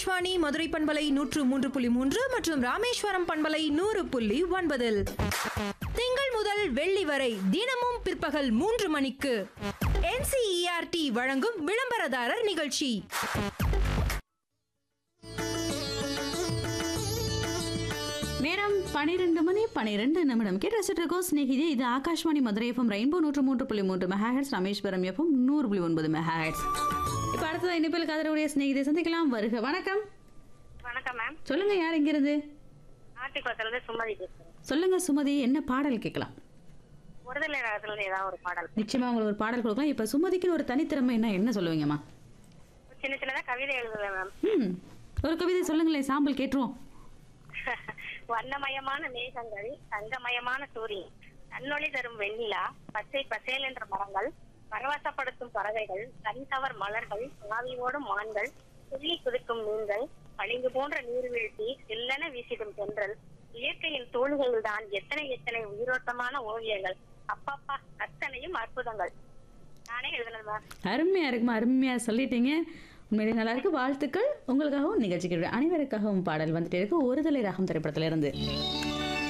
ஆகாஷ்வாணி மதுரை பண்பலை நூற்று மூன்று புள்ளி மூன்று மற்றும் ராமேஸ்வரம் பண்பலை நூறு புள்ளி ஒன்பதில் திங்கள் முதல் வெள்ளி வரை தினமும் பிற்பகல் மூன்று மணிக்கு என்சிஇஆர்டி வழங்கும் விளம்பரதாரர் நிகழ்ச்சி நேரம் பனிரெண்டு மணி பனிரெண்டு நிமிடம் கேட்டு ரசிட்டு இருக்கோம் ஸ்நேகிதே இது ஆகாஷ்வாணி மதுரை எஃப்எம் ரெயின்போ நூற்று மூன்று புள்ளி மூன்று மெகாஹெட்ஸ் ராமேஸ்வரம் எஃப்எம் நூறு புள்ளி ஒன்பது மெகாஹெட்ஸ் இப்போ அடுத்தது இனிப்பில் கதருடைய ஸ்நேகிதை சந்திக்கலாம் வருக வணக்கம் வணக்கம் மேம் சொல்லுங்க யார் இங்கிருந்து ஆட்டுக்குளத்துல இருந்து சுமதி பேசுறேன் சொல்லுங்க சுமதி என்ன பாடல் கேட்கலாம் விடுதலை ராகத்துல இருந்து ஏதாவது ஒரு பாடல் நிச்சயமா உங்களுக்கு ஒரு பாடல் கொடுக்கலாம் இப்போ சுமதிக்கு ஒரு தனித்திறமை என்ன என்ன சொல்லுவீங்கம்மா சின்ன சின்னதா கவிதை எழுதுவேன் மேம் ம் ஒரு கவிதை சொல்லுங்களேன் சாம்பிள் கேட்டுருவோம் வண்ணமயமான மேகங்கள் தங்கமயமான சூரியன் தன்னொளி தரும் வெண்ணிலா பச்சை பசேல் என்ற மரங்கள் பரவசப்படுத்தும் பறவைகள் கண் தவர் மலர்கள் ஆவி ஓடும் மான்கள் துள்ளி குதிக்கும் மீன்கள் பளிங்கு போன்ற நீர்வீழ்ச்சி சில்லென வீசிடும் தென்றல் இயற்கையின் தோள்களில் தான் எத்தனை எத்தனை உயிரோட்டமான ஓவியங்கள் அப்பப்பா அத்தனையும் அற்புதங்கள் நானே எழுதுனது மேம் அருமையா இருக்குமா அருமையா சொல்லிட்டீங்க உண்மையிலே நல்லா இருக்கு வாழ்த்துக்கள் உங்களுக்காகவும் நிகழ்ச்சிக்கு அனைவருக்காகவும் பாடல் வந்துட்டே இருக்கு ஒருதலை ராகம் திரைப்படத்திலிருந்து